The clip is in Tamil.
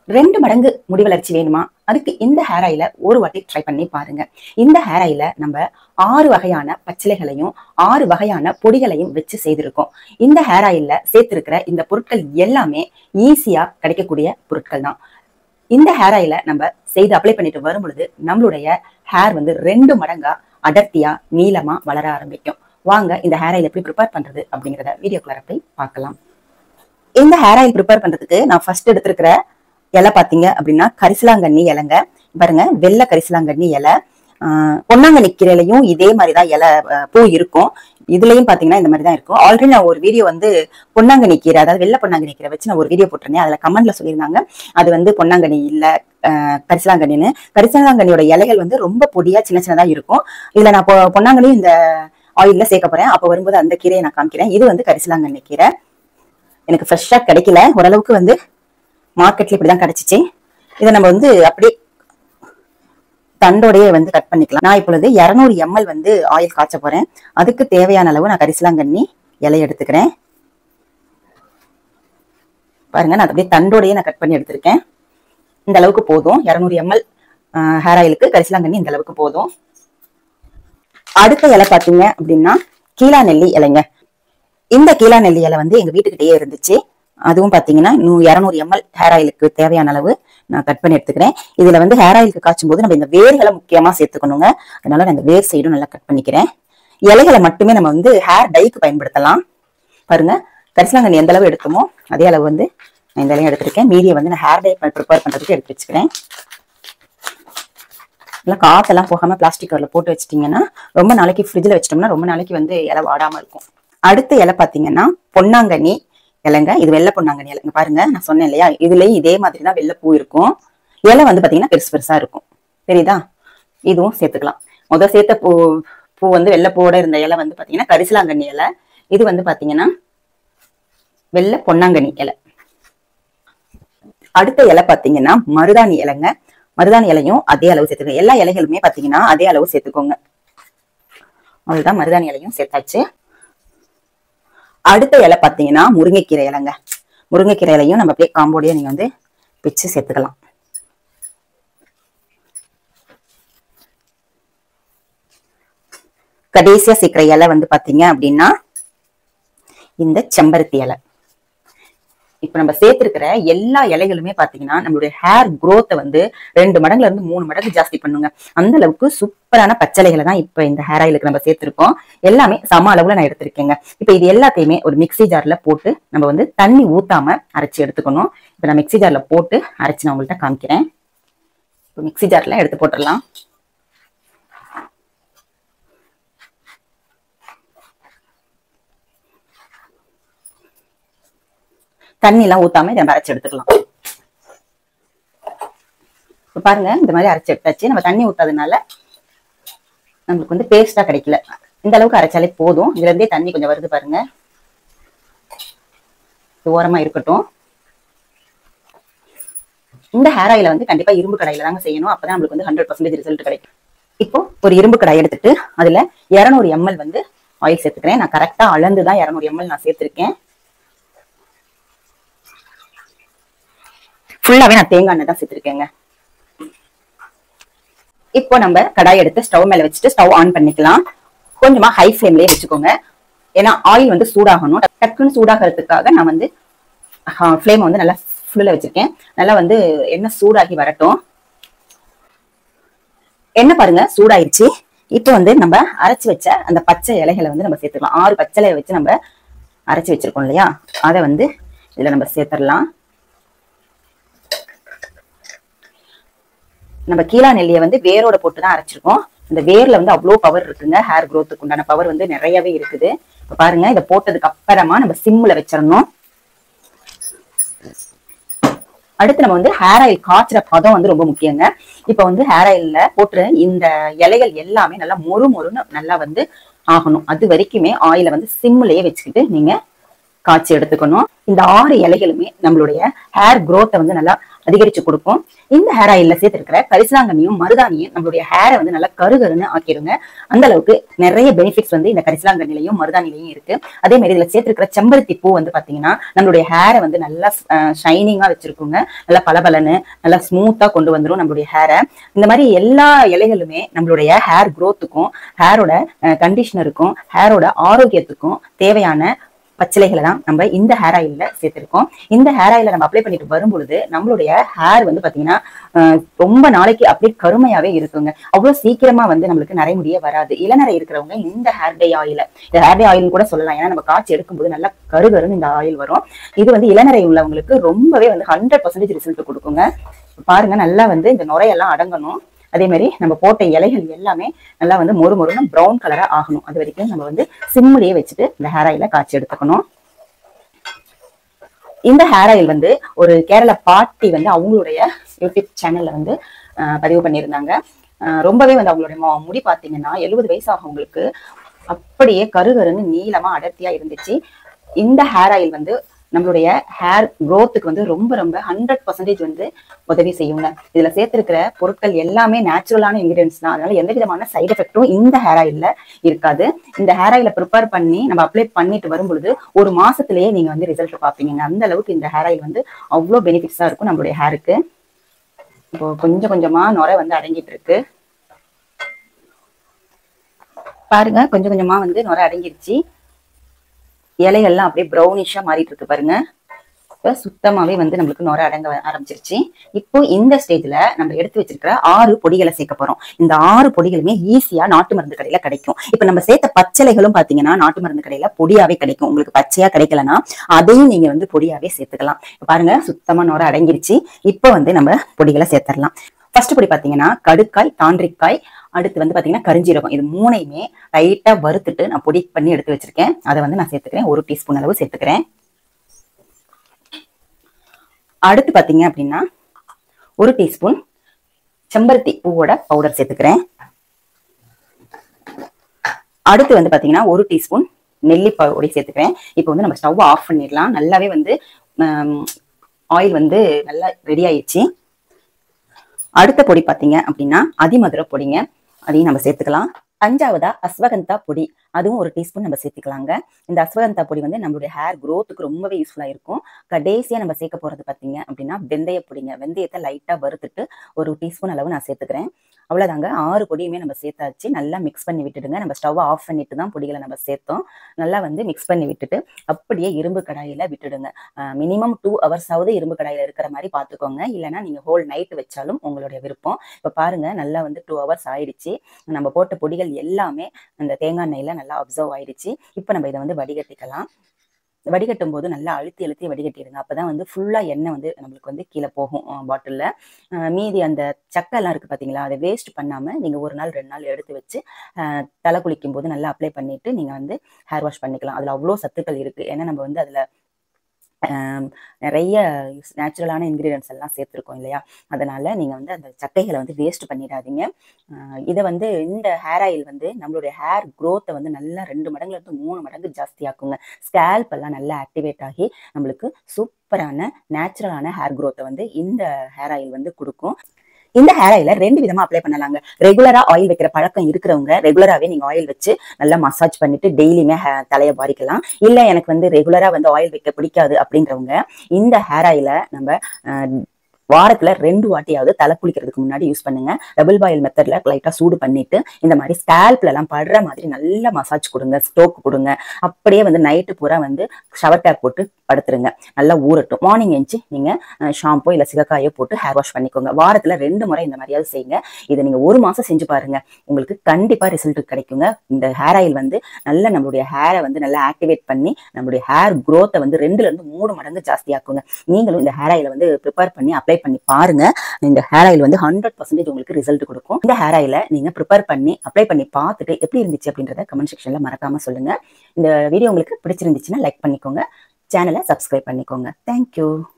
ரெண்டு மடங்கு முடி வளர்ச்சி வேணுமா அதுக்கு இந்த ஹேர் ஆயில ஒரு வாட்டி ட்ரை பண்ணி பாருங்க இந்த ஹேர் ஆயில நம்ம ஆறு வகையான பச்சிலைகளையும் ஆறு வகையான பொடிகளையும் வச்சு செய்திருக்கோம் இந்த ஹேர் ஆயில்ல சேர்த்திருக்கிற இந்த பொருட்கள் எல்லாமே ஈஸியா கிடைக்கக்கூடிய பொருட்கள் தான் இந்த ஹேர் ஆயில நம்ம செய்து அப்ளை பண்ணிட்டு வரும் பொழுது நம்மளுடைய ஹேர் வந்து ரெண்டு மடங்கா அடர்த்தியா நீளமா வளர ஆரம்பிக்கும் வாங்க இந்த ஹேர் ஆயில் எப்படி ப்ரிப்பேர் பண்றது அப்படிங்கறத வீடியோக்குள்ள போய் பார்க்கலாம் இந்த ஹேர் ஆயில் ப்ரிப்பேர் பண்றதுக்கு நான் ஃபர்ஸ்ட் எடுத்திருக்கிற இலை பாத்தீங்க அப்படின்னா கரிசலாங்கண்ணி இலைங்க பாருங்க வெள்ளை கரிசலாங்கண்ணி இலை ஆஹ் பொன்னாங்கண்ணி கீரையிலையும் இதே மாதிரிதான் இலை ஆஹ் பூ இருக்கும் இதுலயும் பாத்தீங்கன்னா இந்த மாதிரி தான் இருக்கும் ஆல்ரெடி நான் ஒரு வீடியோ வந்து பொன்னாங்கண்ணி கீரை அதாவது வெள்ளை பொன்னாங்கண்ணி கீரை வச்சு நான் ஒரு வீடியோ போட்டிருந்தேன் அதுல கமெண்ட்ல சொல்லியிருந்தாங்க அது வந்து பொன்னாங்கண்ணி இல்ல ஆஹ் கரிசலாங்கண்ணின்னு கரிசலாங்கண்ணியோட இலைகள் வந்து ரொம்ப பொடியா சின்ன சின்னதா இருக்கும் இதுல நான் பொ- பொன்னாங்கண்ணியும் இந்த ஆயில்ல சேர்க்க போறேன் அப்ப வரும்போது அந்த கீரையை நான் காமிக்கிறேன் இது வந்து கரிசலாங்கண்ணி கீரை எனக்கு ஃப்ரெஷ்ஷா கிடைக்கல ஓரளவுக்கு வந்து மார்க்கெட்ல இப்படிதான் கிடைச்சிச்சு இதை நம்ம வந்து அப்படியே தண்டோடயே வந்து கட் பண்ணிக்கலாம் நான் இப்பொழுது 200 எம்எல் வந்து ஆயில் காய்ச்ச போறேன் அதுக்கு தேவையான அளவு நான் கரிசலாங்கண்ணி இலை எடுத்துக்கிறேன் பாருங்க நான் அப்படியே தண்டோடயே நான் கட் பண்ணி எடுத்திருக்கேன் இந்த அளவுக்கு போதும் 200 எம்எல் ஹேர் ஆயிலுக்கு கரிசலாங்கண்ணி இந்த அளவுக்கு போதும் அடுத்த இலை பாத்தீங்க அப்படின்னா கீழா நெல்லி இலைங்க இந்த கீழா நெல்லி இலை வந்து எங்க வீட்டுக்கிட்டயே இருந்துச்சு அதுவும் பாத்தீங்கன்னா இன்னும் இரநூறு எம்எல் ஹேர் ஆயிலுக்கு தேவையான அளவு நான் கட் பண்ணி எடுத்துக்கிறேன் இதுல வந்து ஹேர் ஆயிலுக்கு காய்ச்சும் போது நம்ம இந்த வேர்களை முக்கியமா சேர்த்துக்கணுங்க அதனால நான் இந்த வேர் சைடும் நல்லா கட் பண்ணிக்கிறேன் இலைகளை மட்டுமே நம்ம வந்து ஹேர் டைக்கு பயன்படுத்தலாம் பாருங்க கரிசலாங்கண்ணி எந்த அளவு எடுத்தோமோ அதே அளவு வந்து நான் இந்த இலையும் எடுத்திருக்கேன் மீதியை வந்து நான் ஹேர் டை ப்ரிப்பேர் பண்றதுக்கு எடுத்து வச்சுக்கிறேன் எல்லாம் காத்தெல்லாம் போகாம பிளாஸ்டிக் கவர்ல போட்டு வச்சிட்டீங்கன்னா ரொம்ப நாளைக்கு ஃப்ரிட்ஜில் வச்சிட்டோம்னா ரொம்ப நாளைக்கு வந்து இலை வாடாம இருக்கும் அடுத்த இலை பாத்தீங்கன்னா பொன்னாங்கண்ணி இலைங்க இது வெள்ளை பொன்னாங்கண்ணி இலைங்க பாருங்க நான் சொன்னேன் இல்லையா இதுலயும் இதே மாதிரி தான் வெள்ளை பூ இருக்கும் இலை வந்து பாத்தீங்கன்னா பெருசு பெருசா இருக்கும் தெரியுதா இதுவும் சேர்த்துக்கலாம் முத சேர்த்த பூ பூ வந்து வெள்ளை பூவோட இருந்த இலை வந்து பாத்தீங்கன்னா கரிசலாங்கண்ணி இலை இது வந்து பாத்தீங்கன்னா வெள்ளை பொன்னாங்கண்ணி இலை அடுத்த இலை பாத்தீங்கன்னா மருதாணி இலைங்க மருதாணி இலையும் அதே அளவு சேர்த்துக்கோங்க எல்லா இலைகளுமே பாத்தீங்கன்னா அதே அளவு சேர்த்துக்கோங்க அவ்வளவுதான் மருதாணி இலையும் சேர்த்தாச்சு அடுத்த இலை பாத்தீங்கன்னா முருங்கைக்கீரை இலைங்க முருங்கைக்கீரை இலையும் நம்ம அப்படியே காம்போடியே நீங்க வந்து பிச்சு சேர்த்துக்கலாம் கடைசியா சேர்க்கிற இலை வந்து பாத்தீங்க அப்படின்னா இந்த செம்பருத்தி இலை இப்ப நம்ம சேர்த்திருக்கிற எல்லா இலைகளுமே பாத்தீங்கன்னா நம்மளுடைய ஹேர் growth வந்து ரெண்டு மடங்குல இருந்து மூணு மடங்கு ஜாஸ்தி பண்ணுங்க அந்த அளவுக்கு சூப்பரான பச்சளைகளை தான் இப்ப இந்த ஹேர் ஆயிலுக்கு நம்ம சேர்த்திருக்கோம் எல்லாமே சம அளவுல நான் எடுத்திருக்கேங்க இப்ப இது எல்லாத்தையுமே ஒரு மிக்ஸி ஜார்ல போட்டு நம்ம வந்து தண்ணி ஊத்தாம அரைச்சு எடுத்துக்கணும் இப்ப நான் மிக்ஸி ஜார்ல போட்டு அரைச்சு நான் உங்கள்கிட்ட காமிக்கிறேன் இப்போ மிக்ஸி ஜார்ல எடுத்து போட்டுடலாம் தண்ணி எல்லாம் ஊத்தாம இதை நம்ம அரைச்சு எடுத்துக்கலாம் இப்ப பாருங்க இந்த மாதிரி அரைச்சு எடுத்தாச்சு நம்ம தண்ணி ஊத்தாதனால நம்மளுக்கு வந்து பேஸ்டா கிடைக்கல இந்த அளவுக்கு அரைச்சாலே போதும் இதுல இருந்தே தண்ணி கொஞ்சம் வருது பாருங்க இது ஓரமா இருக்கட்டும் இந்த ஹேர் ஆயில வந்து கண்டிப்பா இரும்பு கடாயில தாங்க செய்யணும் அப்பதான் நம்மளுக்கு வந்து ஹண்ட்ரட் பர்சன்டேஜ் ரிசல்ட் கிடைக்கும் இப்போ ஒரு இரும்பு கடாய் எடுத்துட்டு அதுல 200 எம்எல் வந்து ஆயில் சேர்த்துக்கிறேன் நான் கரெக்டா அளந்து தான் 200 எம்எல் நான் சேர்த்திருக்கேன் ஃபுல்லாவே நான் தேங்காய் எண்ணெய் தான் சேர்த்திருக்கேங்க இப்போ நம்ம கடாய் எடுத்து ஸ்டவ் மேல வச்சுட்டு ஸ்டவ் ஆன் பண்ணிக்கலாம் கொஞ்சமா ஹை ஃப்ளேம்லயே வச்சுக்கோங்க ஏன்னா ஆயில் வந்து சூடாகணும் டக்குன்னு சூடாகிறதுக்காக நான் வந்து ஃப்ளேம் வந்து நல்லா ஃபுல்ல வச்சிருக்கேன் நல்லா வந்து எண்ணெய் சூடாகி வரட்டும் எண்ணெய் பாருங்க சூடாயிருச்சு இப்போ வந்து நம்ம அரைச்சு வச்ச அந்த பச்சை இலைகளை வந்து நம்ம சேர்த்துக்கலாம் ஆறு பச்சை இலையை வச்சு நம்ம அரைச்சு வச்சிருக்கோம் இல்லையா அதை வந்து இதுல நம்ம சேர்த்துடலாம் நம்ம கீழா நெல்லியை வந்து வேரோட போட்டு தான் அரைச்சிருக்கோம் இந்த வேர்ல வந்து அவ்வளோ பவர் இருக்குங்க ஹேர் growthக்கு உண்டான பவர் வந்து நிறையவே இருக்குது இப்ப பாருங்க இதை போட்டதுக்கு அப்புறமா நம்ம சிம்ல வச்சிடணும் அடுத்து நம்ம வந்து ஹேர் ஆயில் காய்ச்சுற பதம் வந்து ரொம்ப முக்கியங்க இப்ப வந்து ஹேர் ஆயில்ல போட்டுற இந்த இலைகள் எல்லாமே நல்லா மொறு மொறுன்னு நல்லா வந்து ஆகணும் அது வரைக்குமே ஆயில வந்து சிம்லயே வச்சுக்கிட்டு நீங்க காய்ச்சி எடுத்துக்கணும் இந்த ஆறு இலைகளுமே நம்மளுடைய ஹேர் growth வந்து நல்லா அதிகரிச்சு கொடுக்கும் இந்த ஹேர் ஆயில்ல சேர்த்திருக்கிற கரிசலாங்கண்ணியும் மருதாணியும் நம்மளுடைய ஹேரை வந்து நல்லா கருகருன்னு ஆக்கிடுங்க அந்த அளவுக்கு நிறைய பெனிஃபிட்ஸ் வந்து இந்த கரிசலாங்கண்ணிலையும் மருதாணிலையும் இருக்கு அதே மாதிரி இதுல சேர்த்திருக்கிற செம்பருத்தி பூ வந்து பாத்தீங்கன்னா நம்மளுடைய ஹேரை வந்து நல்லா ஷைனிங்கா வச்சிருக்குங்க நல்லா பளபளன்னு நல்லா ஸ்மூத்தா கொண்டு வந்துரும் நம்மளுடைய ஹேரை இந்த மாதிரி எல்லா இலைகளுமே நம்மளுடைய ஹேர் growth-க்கும் ஹேரோட கண்டிஷனருக்கும் ஹேரோட ஆரோக்கியத்துக்கும் தேவையான பச்சிலைகளை தான் நம்ம இந்த ஹேர் ஆயில்ல சேர்த்திருக்கோம் இந்த ஹேர் ஆயில நம்ம அப்ளை பண்ணிட்டு வரும்பொழுது நம்மளுடைய ஹேர் வந்து பாத்தீங்கன்னா அஹ், ரொம்ப நாளைக்கு அப்படியே கருமையாவே இருக்குங்க அவ்வளவு சீக்கிரமா வந்து நம்மளுக்கு நரைமுடியே வராது இளநரை இருக்கிறவங்க இந்த ஹேர் டே ஆயில இந்த ஹேர் டே ஆயில் கூட சொல்லலாம் ஏன்னா நம்ம காய்ச்சி எடுக்கும்போது நல்லா கருகருன்னு இந்த ஆயில் வரும் இது வந்து இளநரை உள்ளவங்களுக்கு ரொம்பவே வந்து ஹண்ட்ரட் பர்சன்டேஜ் ரிசல்ட் கொடுக்குங்க பாருங்க நல்லா வந்து இந்த நுரையெல்லாம் அடங்கணும் அதே மாதிரி நம்ம போட்ட இலைகள் எல்லாமே நல்லா வந்து மொறு மொறுன்னு ப்ரௌன் கலரா ஆகணும் அது வரைக்கும் நம்ம வந்து சிம்முலயே வச்சுட்டு இந்த ஹேர் ஆயில காய்ச்சி எடுத்துக்கணும் இந்த ஹேர் ஆயில் வந்து ஒரு கேரள பாட்டி வந்து அவங்களுடைய யூடியூப் சேனல்ல வந்து அஹ், பதிவு பண்ணியிருந்தாங்க அஹ், ரொம்பவே வந்து அவங்களுடைய மொ- முடி பார்த்தீங்கன்னா எழுபது வயசு ஆகும் அவங்களுக்கு அப்படியே கருகருன்னு நீளமா அடர்த்தியா இருந்துச்சு இந்த ஹேர் ஆயில் வந்து நம்மளுடைய ஹேர் growth-க்கு வந்து ரொம்ப ரொம்ப ஹண்ட்ரட் பர்சன்டேஜ் வந்து உதவி செய்யுங்க இதுல சேர்த்திருக்கிற பொருட்கள் எல்லாமே நேச்சுரலான இன்கிரியன்ஸ் தான் அதனால எந்த விதமான சைடு எஃபெக்டும் இந்த ஹேர் ஆயில்ல இருக்காது இந்த ஹேர் ஆயில ப்ரிப்பேர் பண்ணி நம்ம அப்ளை பண்ணிட்டு வரும் பொழுது ஒரு மாசத்திலேயே நீங்க வந்து ரிசல்ட் பாப்பீங்க அந்த அளவுக்கு இந்த ஹேர் ஆயில் வந்து அவ்வளோ பெனிஃபிட்ஸா இருக்கும் நம்மளுடைய ஹேருக்கு இப்போ கொஞ்சம் கொஞ்சமா நுரை வந்து அடங்கிட்டு இருக்கு பாருங்க கொஞ்சம் கொஞ்சமா வந்து நுரை அடங்கிருச்சு இலைகள்லாம் அப்படியே ப்ரௌனிஷா மாறிட்டு இருக்கு பாருங்க இப்ப சுத்தமாவே வந்து நம்மளுக்கு நுர அடங்க ஆரம்பிச்சிருச்சு இப்போ இந்த ஸ்டேஜ்ல நம்ம எடுத்து வச்சிருக்கிற ஆறு பொடிகளை சேர்க்க போறோம் இந்த ஆறு பொடிகளுமே ஈஸியா நாட்டு மருந்து கடையில கிடைக்கும் இப்ப நம்ம சேர்த்த பச்சளைகளும் பாத்தீங்கன்னா நாட்டு மருந்து கடையில பொடியாவே கிடைக்கும் உங்களுக்கு பச்சையா கிடைக்கலனா அதையும் நீங்க வந்து பொடியாவே சேர்த்துக்கலாம் இப்ப பாருங்க சுத்தமா நுர அடங்கிருச்சு இப்போ வந்து நம்ம பொடிகளை சேர்த்துடலாம் ஃபர்ஸ்ட் பொடி பாத்தீங்கன்னா கடுக்காய் தாண்டிக்காய் அடுத்து வந்து பாத்தீங்கன்னா கரிஞ்சீரகம் இது மூணையுமே லைட்டா வறுத்துட்டு நான் பொடி பண்ணி எடுத்து வச்சிருக்கேன் அதை வந்து நான் சேர்த்துக்கிறேன் ஒரு டீஸ்பூன் அளவு சேர்த்துக்கிறேன் அடுத்து பாத்தீங்க அப்படின்னா ஒரு டீஸ்பூன் செம்பருத்தி பூவோட பவுடர் சேர்த்துக்கிறேன் அடுத்து வந்து பாத்தீங்கன்னா ஒரு டீஸ்பூன் நெல்லி பொடி சேர்த்துக்கிறேன் இப்போ வந்து நம்ம ஸ்டவ் ஆஃப் பண்ணிடலாம் நல்லாவே வந்து ஆயில் வந்து நல்லா ரெடி ஆயிடுச்சு அடுத்த பொடி பாத்தீங்க அப்படின்னா அதிமதுர பொடிங்க அதையும் நம்ம சேர்த்துக்கலாம் அஞ்சாவதா அஸ்வகந்தா பொடி அதுவும் ஒரு டீஸ்பூன் நம்ம சேர்த்துக்கலாங்க இந்த அஸ்வகந்தா பொடி வந்து நம்மளுடைய ஹேர் growth-க்கு ரொம்பவே யூஸ்ஃபுல்லா இருக்கும் கடைசியா நம்ம சேர்க்க போறது பாத்தீங்க அப்படின்னா வெந்தய பொடிங்க வெந்தயத்தை லைட்டா வறுத்துட்டு ஒரு டீஸ்பூன் அளவு நான் சேர்த்துக்கிறேன் அவ்வளவுதாங்க ஆறு பொடியுமே நம்ம சேர்த்தாச்சு நல்லா மிக்ஸ் பண்ணி விட்டுடுங்க நம்ம ஸ்டவ் ஆஃப் பண்ணிட்டு தான் பொடிகளை நம்ம சேர்த்தோம் நல்லா வந்து மிக்ஸ் பண்ணி விட்டுட்டு அப்படியே இரும்பு கடாயில விட்டுடுங்க மினிமம் டூ ஹவர்ஸ் ஆவது இரும்பு கடாயில இருக்கிற மாதிரி பாத்துக்கோங்க இல்லைன்னா நீங்க ஹோல் நைட் வச்சாலும் உங்களுடைய விருப்பம் இப்ப பாருங்க நல்லா வந்து டூ ஹவர்ஸ் ஆயிடுச்சு நம்ம போட்ட பொடிகள் எல்லாமே அந்த தேங்காய் எண்ணெயில நல்லா அப்சர்வ் ஆயிடுச்சு இப்போ நம்ம இதை வந்து வடிகட்டிக்கலாம் வடிகட்டும் போது நல்லா அழுத்தி அழுத்தி வடிகட்டிடுங்க அப்பதான் வந்து ஃபுல்லா எண்ணெய் வந்து நம்மளுக்கு வந்து கீழே போகும் பாட்டில்ல மீதி அந்த சக்கை எல்லாம் இருக்கு பாத்தீங்களா அதை வேஸ்ட் பண்ணாம நீங்க ஒரு நாள் ரெண்டு நாள் எடுத்து வச்சு அஹ், தலை குளிக்கும் போது நல்லா அப்ளை பண்ணிட்டு நீங்க வந்து ஹேர் வாஷ் பண்ணிக்கலாம் அதுல அவ்வளோ சத்துக்கள் இருக்கு ஏன்னா நம்ம வந்து அதுல ஆம், நிறைய நேச்சுரலான இன்கிரீடியன்ஸ் எல்லாம் சேர்த்துருக்கோம் இல்லையா அதனால நீங்க வந்து அந்த சக்கைகளை வந்து வேஸ்ட் பண்ணிடாதீங்க ஆஹ் இதை வந்து இந்த ஹேர் ஆயில் வந்து நம்மளுடைய ஹேர் growth-அ வந்து நல்லா ரெண்டு மடங்குல இருந்து மூணு மடங்கு ஜாஸ்தியாக்குங்க ஸ்கேல்ப் எல்லாம் நல்லா ஆக்டிவேட் ஆகி நம்மளுக்கு சூப்பரான நேச்சுரலான ஹேர் growth-அ வந்து இந்த ஹேர் ஆயில் வந்து கொடுக்கும் இந்த ஹேர் ஆயில ரெண்டு விதமா அப்ளை பண்ணலாங்க ரெகுலரா ஆயில் வைக்கிற பழக்கம் இருக்கிறவங்க ரெகுலராவே நீங்க ஆயில் வச்சு நல்லா மசாஜ் பண்ணிட்டு டெய்லியுமே தலையை பாரிக்கலாம் இல்ல எனக்கு வந்து ரெகுலரா வந்து ஆயில் வைக்க பிடிக்காது அப்படின்றவங்க இந்த ஹேர் ஆயில நம்ம அஹ், வாரத்துல ரெண்டு வாட்டியாவது தலை குளிக்கிறதுக்கு முன்னாடி யூஸ் பண்ணுங்க டபுள் பாயில் மெத்தட்ல லைட்டா சூடு பண்ணிட்டு இந்த மாதிரி ஸ்கேல்ப்ல எல்லாம் படுற மாதிரி நல்லா மசாஜ் கொடுங்க ஸ்டோக் கொடுங்க அப்படியே வந்து நைட்டு பூரா வந்து ஷவர் டேப் போட்டு படுத்துருங்க நல்லா ஊறட்டும் மார்னிங் எழுந்துச்சு நீங்க ஷாம்போ இல்ல சிகக்காயோ போட்டு ஹேர் வாஷ் பண்ணிக்கோங்க வாரத்துல ரெண்டு முறை இந்த மாதிரியாவது செய்யுங்க இதை நீங்க ஒரு மாசம் செஞ்சு பாருங்க உங்களுக்கு கண்டிப்பா ரிசல்ட் கிடைக்குங்க இந்த ஹேர் ஆயில் வந்து நல்ல நம்மளுடைய ஹேரை வந்து நல்லா ஆக்டிவேட் பண்ணி நம்மளுடைய ஹேர் growth-அ வந்து ரெண்டுல இருந்து மூணு மடங்கு ஜாஸ்தியாக்குங்க நீங்களும் இந்த ஹேர் ஆயிலை வந்து ப்ரிப்பேர் பண்ணி அப்ளை பண்ணி பாருங்க இந்த ஹேர் ஆயில் வந்து ஹண்ட்ரட் பர்சன்டேஜ் உங்களுக்கு ரிசல்ட் கொடுக்கும் இந்த ஹேர் ஆயிலை நீங்க ப்ரிப்பேர் பண்ணி அப்ளை பண்ணி பார்த்துட்டு எப்படி இருந்துச்சு அப்படின்றத கமெண்ட் செக்ஷன்ல மறக்காம சொல்லுங்க இந்த வீடியோ உங்களுக்கு பிடிச்சிருந்துச்சுன்னா லைக் பண்ணிக்கோங்க சேனலை சப்ஸ்கிரைப் பண்ணிக்கோங்க தேங்க்யூ